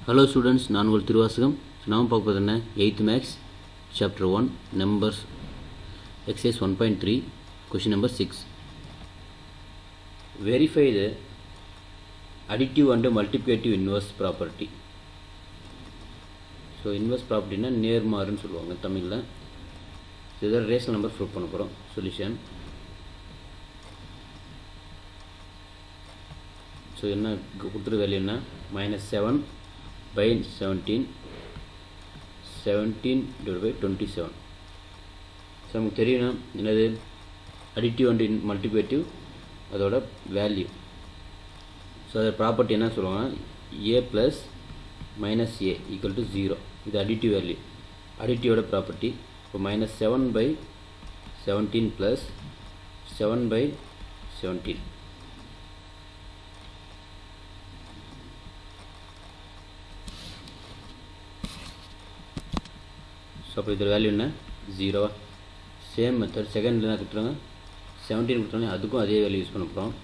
hello students நான் உங்கள் திருவாசகம் நாம் பார்க்க போகிறது என்ன eighth maths chapter one numbers exercise one point three question number six verify the additive and multiplicative inverse property so inverse ப்ராப்பர்ட்டினா நேர்மாறுன்னு சொல்லுவாங்க தமிழில் இதில் ரேஷனல் நம்பர் ப்ரூவ் பண்ண போகிறோம் சொல்யூஷன் ஸோ என்ன கொடுத்துரு வேல்யூ என்ன minus seven by seventeen seventeen divide by twenty seven so நமக்கு தெரியணும் என்னது அடிட்டிவ் அண்ட் இன் மல்டிப்ளேட்டிவ் அதோட வேல்யூ ஸோ அதோட ப்ராப்பர்ட்டி என்ன சொல்லுவாங்க A plus minus A equal to zero இது அடிட்டிவ் வேல்யூ அடிட்டிவோட ப்ராப்பர்ட்டி இப்போ minus seven by seventeen plus seven by seventeen so அப்போ இதோட வேல்யூ என்ன ஜீரோவா சேம் மெத்தட் செகண்டில் என்ன கொடுத்துருங்க செவன்டீன் கொடுத்தோன்னே அதுக்கும் அதே வேல்யூ யூஸ் பண்ண போகிறோம்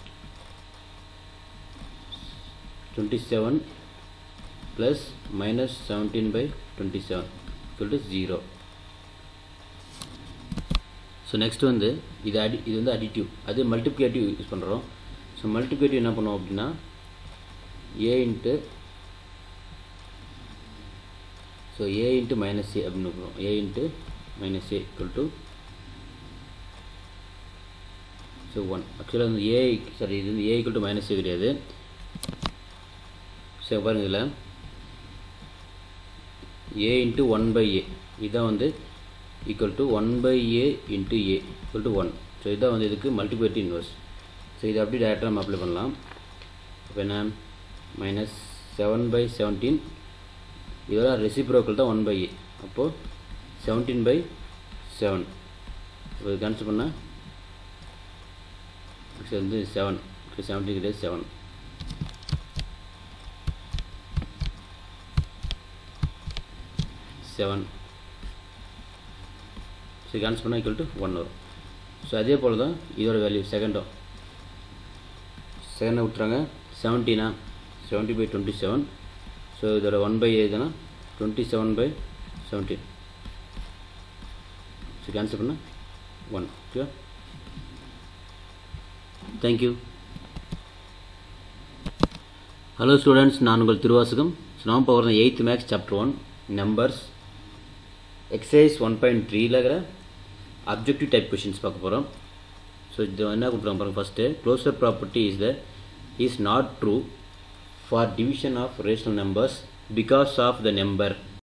twenty seven plus minus seventeen by twenty seven equal to zero so next வந்து இது அடி இது வந்து அடிட்டிவ் அது மல்டிப்ளிகேட்டிவ் யூஸ் பண்ணுறோம் ஸோ மல்டிப்ளிகேட்டிவ் என்ன பண்ணுவோம் அப்படின்னா A into so A into minus A அப்படின்னு போகிறோம் A into minus A equal to so one ஆக்சுவலாக வந்து ஏ சாரி இது வந்து A equal to minus A கிடையாது ஸோ பாருங்க இதில் A into one by A இதுதான் வந்து equal to one by A into A equal to one so இதான் வந்து இதுக்கு மல்டிபிளிட்டி இன்வர்ஸ் ஸோ இதை அப்படி டேரெக்டாக நம்ம அப்ளை பண்ணலாம் இப்போ என்ன மைனஸ் செவன் பை செவன்டீன் இதோட ரெசிப்ரோக்கல் தான் ஒன் பை ஏ அப்போது செவன்டீன் பை செவன் இப்போ கேன்சல் பண்ணால் ஆக்சுவலி வந்து செவன் செவன்டீன் கிடையாது செவன் செவன் ஸோ கேன்சல் பண்ணால் ஈக்குவல் டு ஒன் வரும் ஸோ அதே போல் தான் இதோட வேல்யூ செகண்டும் செகண்டை விட்டுறாங்க செவன்டீனா seventeen by twenty seven so இதோட ஒன் பை ஏதுனா twenty seven by seventeen so cancel பண்ணால் one okay thank you hello students நான் உங்கள் திருவாசகம் ஸோ நாம் பார்க்குறது eighth maths chapter one numbers exercise one point த்ரீல இருக்கிற அப்ஜெக்டிவ் டைப் கொஷின்ஸ் பார்க்க போகிறோம் ஸோ இது என்ன கொடுக்குறாங்க பாருங்கள் first closure property is the is not true for division of rational numbers because of the number